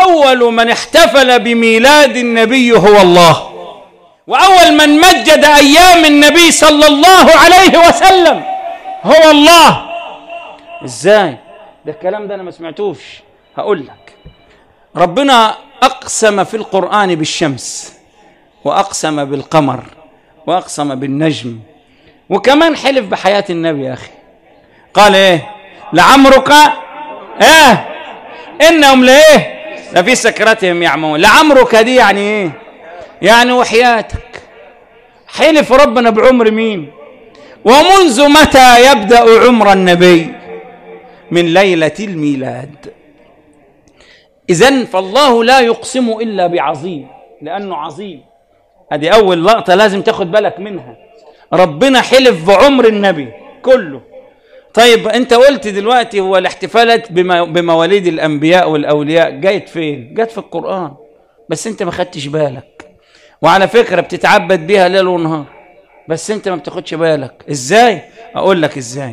أول من احتفل بميلاد النبي هو الله وأول من مجد أيام النبي صلى الله عليه وسلم هو الله إزاي ده الكلام ده أنا ما سمعتوش هقول لك ربنا أقسم في القرآن بالشمس وأقسم بالقمر وأقسم بالنجم وكمان حلف بحياة النبي يا أخي قال إيه لعمرك إيه إنهم لإيه لفي سكرتهم يعمون لعمرك دي يعني إيه يعني وحياتك حلف ربنا بعمر مين ومنذ متى يبدأ عمر النبي من ليلة الميلاد إذن فالله لا يقسم إلا بعظيم لأنه عظيم هذه أول لقطة لازم تاخد بالك منها ربنا حلف بعمر النبي كله طيب أنت قلت دلوقتي هو الاحتفالات بمواليد الأنبياء والأولياء جايت فين؟ جت في القرآن بس أنت ما خدتش بالك وعلى فكرة بتتعبد بيها ليل ونهار بس أنت ما بتاخدش بالك إزاي؟ أقول لك إزاي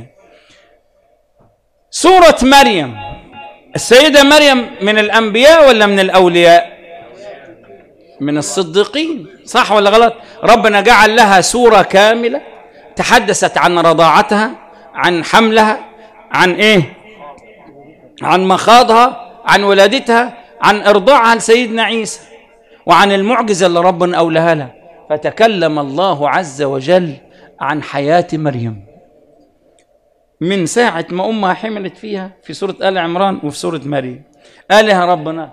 سورة مريم السيدة مريم من الأنبياء ولا من الأولياء من الصديقين صح ولا غلط ربنا جعل لها سورة كاملة تحدثت عن رضاعتها عن حملها عن ايه عن مخاضها عن ولادتها عن ارضاعها لسيدنا عيسى وعن المعجزة اللي ربنا أولها لها فتكلم الله عز وجل عن حياة مريم من ساعة ما أمها حملت فيها في سورة آل عمران وفي سورة مريم قالها ربنا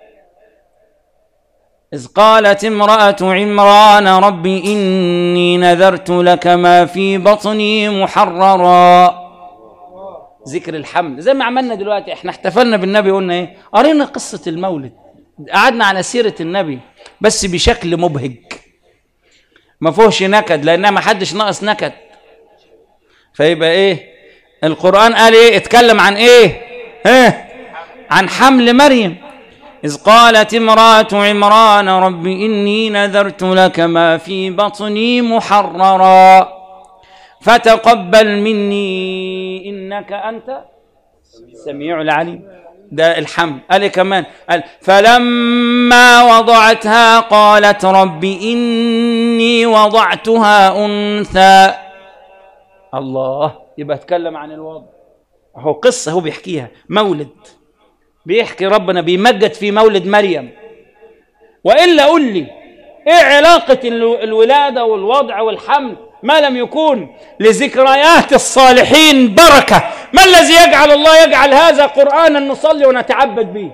إذ قالت امرأة عمران رب إني نذرت لك ما في بطني محررا ذكر الحمل زي ما عملنا دلوقتي احنا احتفلنا بالنبي قلنا ايه قرينا قصة المولد قعدنا على سيرة النبي بس بشكل مبهج ما فيهوش نكد لأنها ما حدش ناقص نكد فيبقى ايه القرآن قال ايه اتكلم عن ايه ها عن حمل مريم إذ قالت امرأة عمران رب إني نذرت لك ما في بطني محررا فتقبل مني إنك أنت السميع العليم ده الحمل قال كمان قال فلما وضعتها قالت رب إني وضعتها أنثى الله يبقى اتكلم عن الوضع هو قصة هو بيحكيها مولد بيحكي ربنا بيمجد في مولد مريم والا قل لي ايه علاقه الولاده والوضع والحمل ما لم يكون لذكريات الصالحين بركه ما الذي يجعل الله يجعل هذا قرانا نصلي ونتعبد به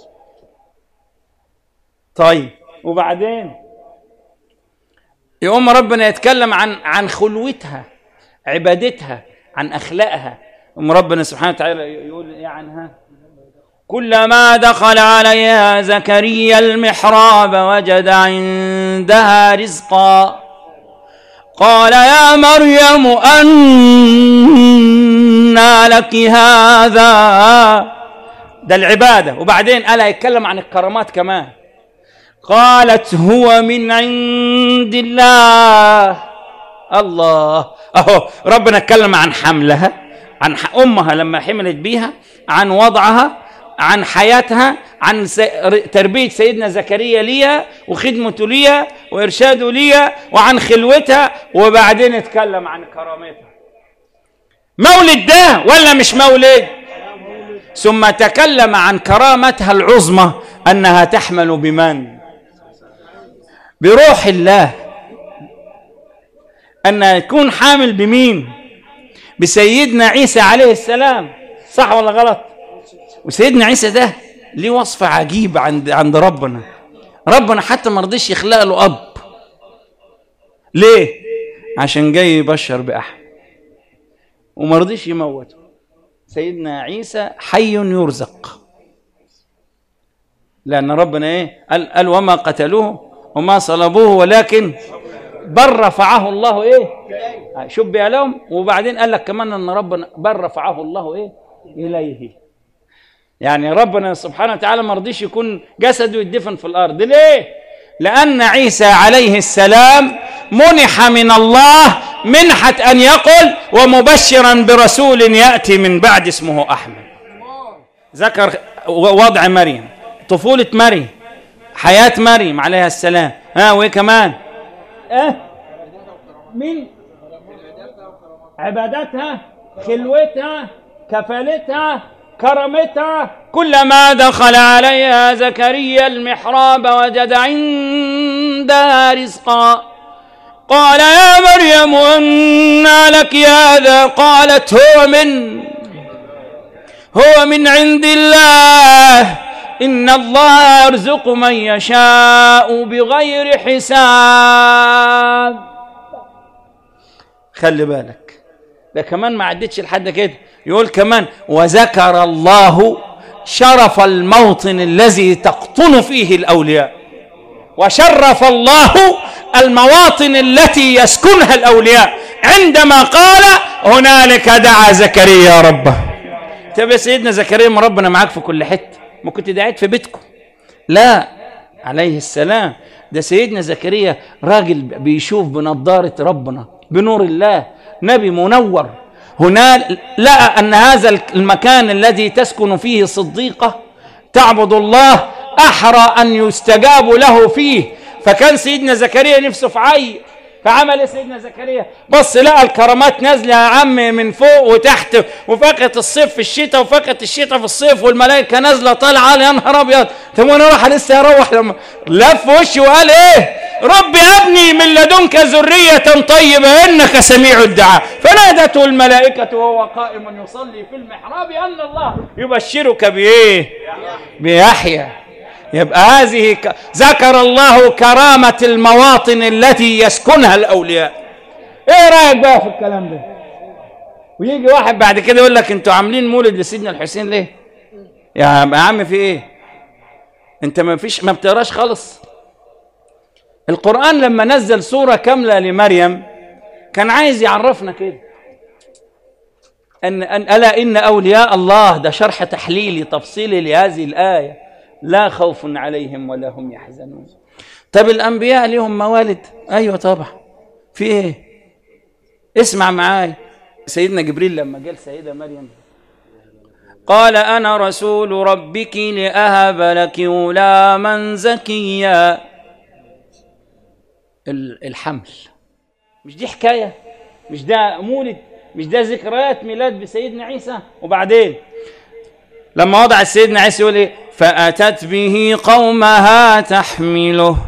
طيب وبعدين يقوم ربنا يتكلم عن عن خلوتها عبادتها عن اخلاقها يقوم ربنا سبحانه وتعالى يقول ايه عنها كلما دخل عليها زكريا المحراب وجد عندها رزقا قال يا مريم أنى لك هذا ده العبادة وبعدين قال يتكلم عن الكرامات كمان قالت هو من عند الله الله اهو ربنا اتكلم عن حملها عن امها لما حملت بيها عن وضعها عن حياتها عن تربية سيدنا زكريا ليها وخدمته ليها وإرشاده ليها وعن خلوتها وبعدين اتكلم عن كرامتها مولد ده ولا مش مولد ثم تكلم عن كرامتها العظمى أنها تحمل بمن بروح الله أن يكون حامل بمين بسيدنا عيسى عليه السلام صح ولا غلط وسيدنا عيسى ده ليه وصف عجيب عند عند ربنا ربنا حتى ما رضيش يخلق له اب ليه عشان جاي يبشر باحمد وما رضيش يموته سيدنا عيسى حي يرزق لان ربنا ايه قال, قال وما قتلوه وما صلبوه ولكن بل رفعه الله ايه شبه لهم وبعدين قال لك كمان ان ربنا بل رفعه الله ايه اليه يعني ربنا سبحانه وتعالى ما رضيش يكون جسده يدفن في الارض ليه لان عيسى عليه السلام منح من الله منحه ان يقل ومبشرا برسول ياتي من بعد اسمه احمد ذكر وضع مريم طفولة مريم حياة مريم عليها السلام ها وايه كمان اه مين عبادتها خلوتها كفالتها كرمتها كلما دخل عليها زكريا المحراب وجد عندها رزقا قال يا مريم أنى لك هذا قالت هو من هو من عند الله إن الله يرزق من يشاء بغير حساب خلي بالك ده كمان ما عدتش لحد كده يقول كمان وذكر الله شرف الموطن الذي تقطن فيه الأولياء وشرف الله المواطن التي يسكنها الأولياء عندما قال هنالك دعا زكريا ربه طب يا سيدنا زكريا ما ربنا معاك في كل حته ما كنت دعيت في بيتكم لا عليه السلام ده سيدنا زكريا راجل بيشوف بنضارة ربنا بنور الله نبي منور هنا لقى أن هذا المكان الذي تسكن فيه صديقة تعبد الله أحرى أن يستجاب له فيه فكان سيدنا زكريا نفسه في عيل فعمل ايه سيدنا زكريا بص لقى الكرامات نازله يا عم من فوق وتحت وفاكهه الصيف في الشتاء وفاكهه الشتاء في الصيف والملائكه نازله طالعه يا نهار ابيض طب وانا راح لسه اروح لما لف وشي وقال ايه ربي ابني من لدنك ذريه طيبه انك سميع الدعاء فنادته الملائكه وهو قائم يصلي في المحراب ان الله يبشرك بايه بيحيى يبقى هذه ك... ذكر الله كرامة المواطن التي يسكنها الأولياء إيه رأيك بقى في الكلام ده ويجي واحد بعد كده يقول لك أنتوا عاملين مولد لسيدنا الحسين ليه يا عم في إيه أنت ما فيش ما بتقراش خالص القرآن لما نزل سورة كاملة لمريم كان عايز يعرفنا كده أن, أن ألا إن أولياء الله ده شرح تحليلي تفصيلي لهذه الآية لا خوف عليهم ولا هم يحزنون طب الأنبياء لهم موالد أيوة طبعا في إيه اسمع معاي سيدنا جبريل لما جاء السيدة مريم قال أنا رسول ربك لأهب لك غلاما زكيا الحمل مش دي حكاية مش ده مولد مش ده ذكريات ميلاد بسيدنا عيسى وبعدين لما وضع سيدنا عيسى يقول ايه فأتت به قومها تحمله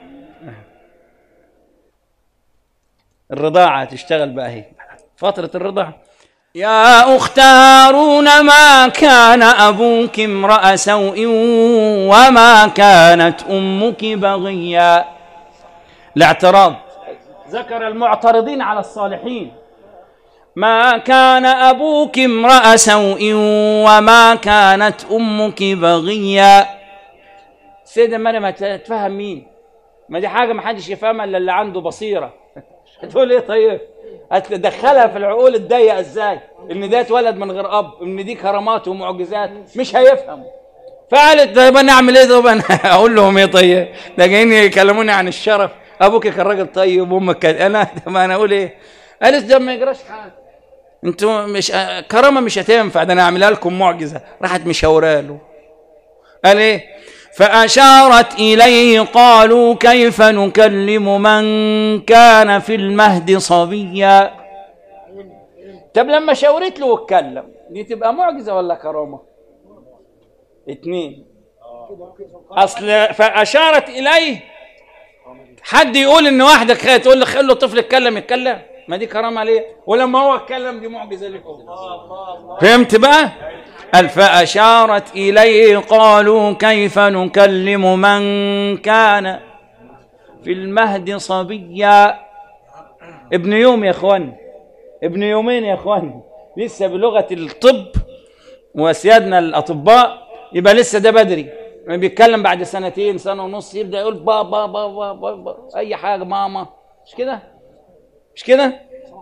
الرضاعة تشتغل بقى هي فترة الرضاعة يا أخت هارون ما كان أبوك امرأ سوء وما كانت أمك بغيا الاعتراض ذكر المعترضين على الصالحين ما كان أبوك امرأ سوء وما كانت أمك بغيا سيدة مريم تفهم مين ما دي حاجة ما حدش يفهمها إلا اللي عنده بصيرة تقول إيه طيب هتدخلها في العقول الضيقة إزاي إن ده اتولد من غير أب إن دي كرامات ومعجزات مش هيفهم فقالت طيب أنا أعمل إيه طب أنا أقول لهم إيه طيب ده جايين يكلموني عن الشرف أبوك كان راجل طيب وأمك كان أنا طب أنا أقول إيه قالت ده ما يجراش حاجة انتوا مش كرامه مش هتنفع ده انا اعملها لكم معجزه راحت مشاوره له قال ايه فاشارت اليه قالوا كيف نكلم من كان في المهد صبيا طب لما شاورت له واتكلم دي تبقى معجزه ولا كرامه اتنين اصل فاشارت اليه حد يقول ان واحده تقول له خلي الطفل يتكلم يتكلم ما دي كرامه ليه ولما هو اتكلم دي معجزه لكم فهمت بقى قال فاشارت اليه قالوا كيف نكلم من كان في المهد صبيا ابن يوم يا اخوان ابن يومين يا اخوان لسه بلغه الطب وسيادنا الاطباء يبقى لسه ده بدري بيتكلم بعد سنتين سنه ونص يبدا يقول بابا بابا بابا اي حاجه ماما مش كده مش كده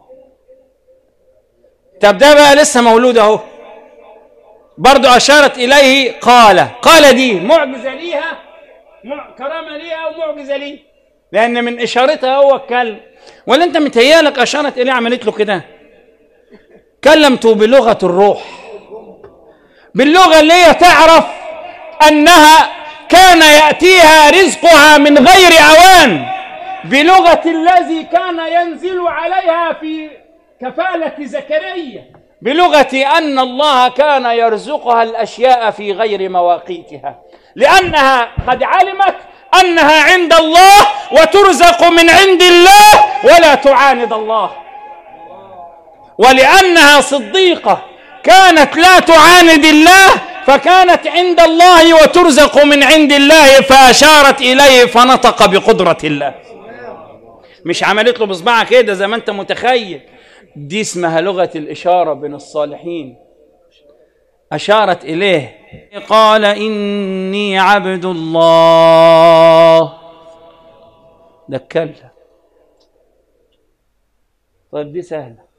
طب ده بقى لسه مولود اهو برضه اشارت اليه قال قال دي معجزه ليها مع... كرامه ليها ومعجزه ليه لان من اشارتها هو اتكلم ولا انت متهيالك اشارت اليه عملت له كده كلمته بلغه الروح باللغه اللي هي تعرف انها كان يأتيها رزقها من غير أوان بلغة الذي كان ينزل عليها في كفالة زكريا بلغة أن الله كان يرزقها الأشياء في غير مواقيتها لأنها قد علمت أنها عند الله وترزق من عند الله ولا تعاند الله ولأنها صديقة كانت لا تعاند الله فكانت عند الله وترزق من عند الله فأشارت إليه فنطق بقدرة الله مش عملت له بصبعها كده زي ما انت متخيل دي اسمها لغة الإشارة بين الصالحين أشارت إليه قال إني عبد الله دكلها طيب دي سهلة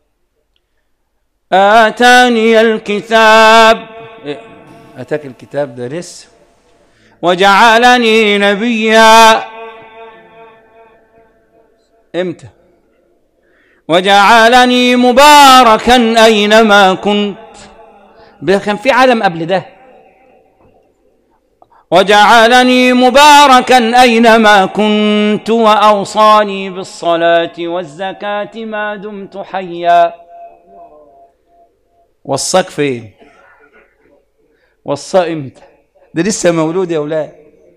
آتاني الكتاب إيه، أتاك الكتاب ده لسه وجعلني نبيا امتى وجعلني مباركا أينما كنت كان في عالم قبل ده وجعلني مباركا أينما كنت وأوصاني بالصلاة والزكاة ما دمت حيا وصاك فين وصاه امتى ده لسه مولود يا أولاد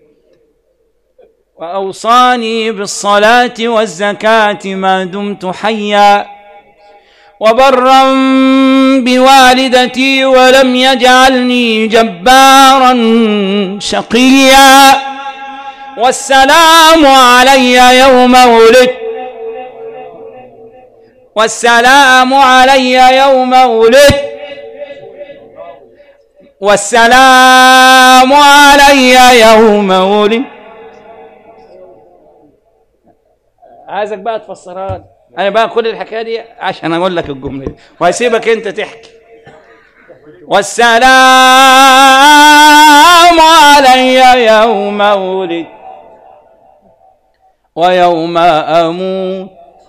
وأوصاني بالصلاة والزكاة ما دمت حيا وبرا بوالدتي ولم يجعلني جبارا شقيا والسلام علي يوم ولدت والسلام علي يوم ولدت والسلام علي يوم ولدت عايزك بقى تفسرها لي انا بقى كل الحكايه دي عشان اقول لك الجمله دي وهسيبك انت تحكي والسلام علي يوم ولد ويوم اموت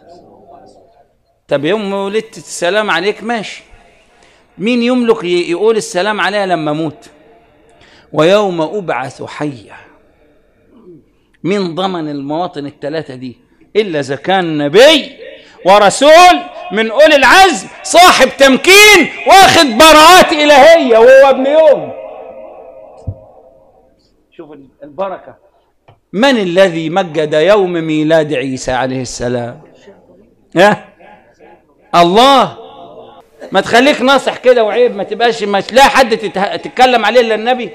طب يوم ولدت السلام عليك ماشي مين يملك يقول السلام عليها لما اموت ويوم ابعث حيا مين ضمن المواطن الثلاثه دي الا اذا كان نبي ورسول من اولي العزم صاحب تمكين واخد براءات الهيه وهو ابن يوم شوف البركه من الذي مجد يوم ميلاد عيسى عليه السلام ها الله ما تخليك ناصح كده وعيب ما تبقاش ما تلاقي حد تتكلم عليه الا النبي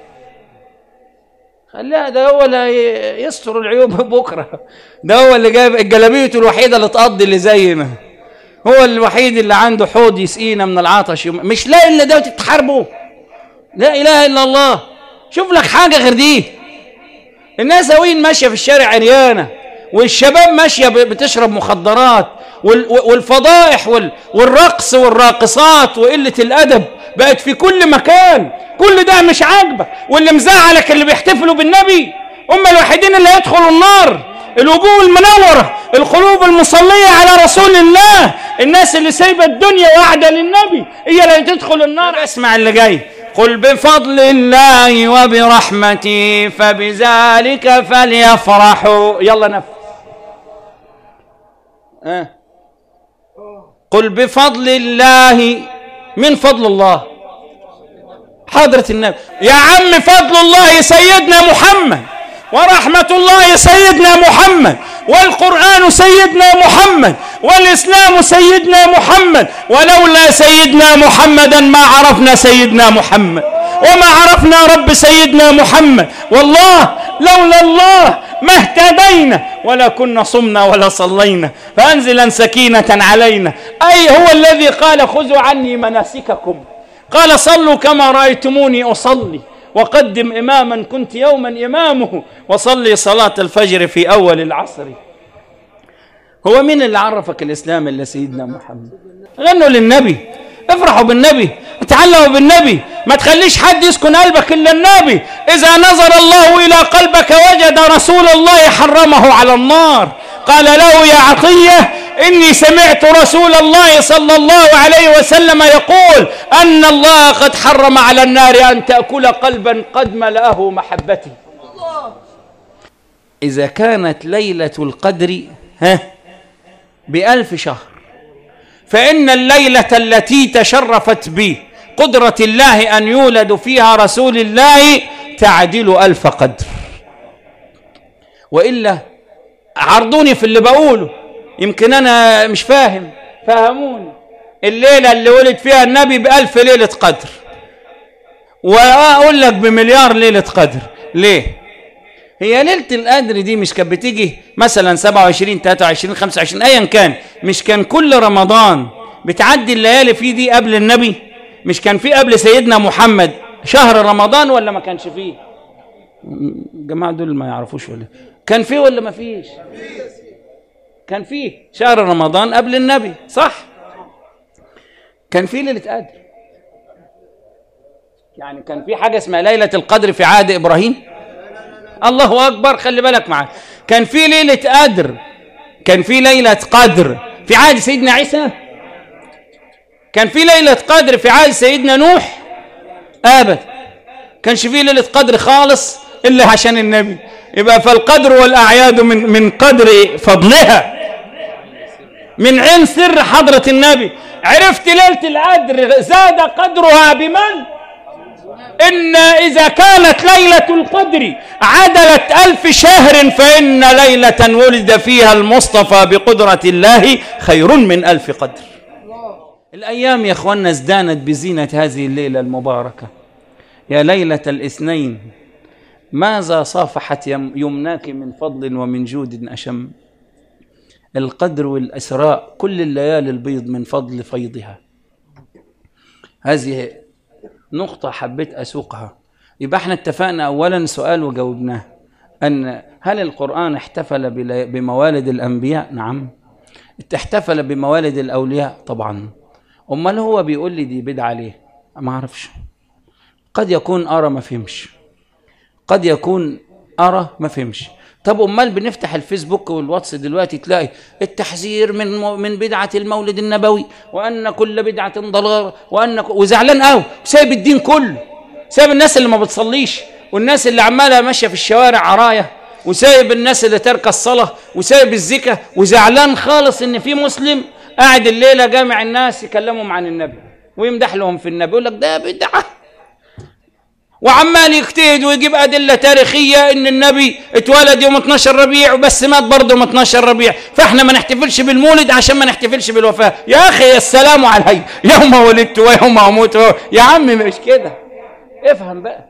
خليها ده هو اللي يستر العيوب بكره ده هو اللي جايب الجلابيه الوحيده اللي تقضي اللي زينا هو الوحيد اللي عنده حوض يسقينا من العطش مش لاقي الا ده تتحاربه لا اله الا الله شوف لك حاجه غير دي الناس هوين ماشيه في الشارع عريانه والشباب ماشيه بتشرب مخدرات والفضائح والرقص والراقصات وقله الادب بقت في كل مكان كل ده مش عاجبك واللي مزعلك اللي بيحتفلوا بالنبي هم الوحيدين اللي هيدخلوا النار الوجوه المنورة القلوب المصلية على رسول الله الناس اللي سايبة الدنيا وقاعدة للنبي هي اللي تدخل النار اسمع اللي جاي قل بفضل الله وبرحمته فبذلك فليفرحوا يلا نفس أه. قل بفضل الله من فضل الله حضرة النبي يا عم فضل الله سيدنا محمد ورحمة الله سيدنا محمد والقرآن سيدنا محمد والإسلام سيدنا محمد ولولا سيدنا محمدا ما عرفنا سيدنا محمد وما عرفنا رب سيدنا محمد والله لولا الله ما اهتدينا ولا كنا صمنا ولا صلينا فأنزلا سكينة علينا أي هو الذي قال خذوا عني مناسككم قال صلوا كما رأيتموني أصلي وقدم إماما كنت يوما إمامه وصلي صلاة الفجر في أول العصر هو مين اللي عرفك الإسلام إلا سيدنا محمد غنوا للنبي افرحوا بالنبي تعلموا بالنبي ما تخليش حد يسكن قلبك إلا النبي إذا نظر الله إلى قلبك وجد رسول الله حرمه على النار قال له يا عطية إني سمعت رسول الله صلى الله عليه وسلم يقول أن الله قد حرم على النار أن تأكل قلبا قد ملأه محبتي إذا كانت ليلة القدر ها بألف شهر فإن الليلة التي تشرفت بقدرة الله أن يولد فيها رسول الله تعدل ألف قدر وإلا عرضوني في اللي بقوله يمكن أنا مش فاهم فهموني الليلة اللي ولد فيها النبي بألف ليلة قدر وأقول لك بمليار ليلة قدر ليه؟ هي ليلة القدر دي مش كانت بتيجي مثلا 27 23 25 أيا كان مش كان كل رمضان بتعدي الليالي فيه دي قبل النبي مش كان في قبل سيدنا محمد شهر رمضان ولا ما كانش فيه الجماعة دول ما يعرفوش ولا كان فيه ولا ما فيش كان فيه شهر رمضان قبل النبي صح كان فيه ليلة قدر يعني كان في حاجة اسمها ليلة القدر في عهد إبراهيم الله أكبر خلي بالك معايا كان في ليلة قدر كان في ليلة قدر في عهد سيدنا عيسى كان في ليلة قدر في عهد سيدنا نوح أبدا كانش في ليلة قدر خالص إلا عشان النبي يبقى فالقدر والأعياد من من قدر فضلها من عين سر حضرة النبي عرفت ليلة القدر زاد قدرها بمن؟ إن إذا كانت ليلة القدر عدلت ألف شهر فإن ليلة ولد فيها المصطفى بقدرة الله خير من ألف قدر الأيام يا أخوانا ازدانت بزينة هذه الليلة المباركة يا ليلة الاثنين ماذا صافحت يمناك من فضل ومن جود أشم القدر والإسراء كل الليالي البيض من فضل فيضها هذه نقطة حبيت أسوقها يبقى احنا اتفقنا أولا سؤال وجاوبناه أن هل القرآن احتفل بموالد الأنبياء؟ نعم احتفل بموالد الأولياء طبعا أمال هو بيقول لي دي بدعة ليه؟ ما أعرفش قد يكون أرى ما فهمش قد يكون أرى ما فهمش طب امال بنفتح الفيسبوك والواتس دلوقتي تلاقي التحذير من من بدعه المولد النبوي وان كل بدعه ضلال وان وزعلان قوي سايب الدين كله سايب الناس اللي ما بتصليش والناس اللي عماله ماشيه في الشوارع عرايه وسايب الناس اللي ترك الصلاه وسايب الزكاه وزعلان خالص ان في مسلم قاعد الليله جامع الناس يكلمهم عن النبي ويمدح لهم في النبي يقول لك ده بدعه وعمال يجتهد ويجيب أدلة تاريخية إن النبي اتولد يوم 12 ربيع وبس مات برضه يوم 12 ربيع فإحنا ما نحتفلش بالمولد عشان ما نحتفلش بالوفاة يا أخي السلام علي يوم ولدت ويوم أموت يا عم مش كده افهم بقى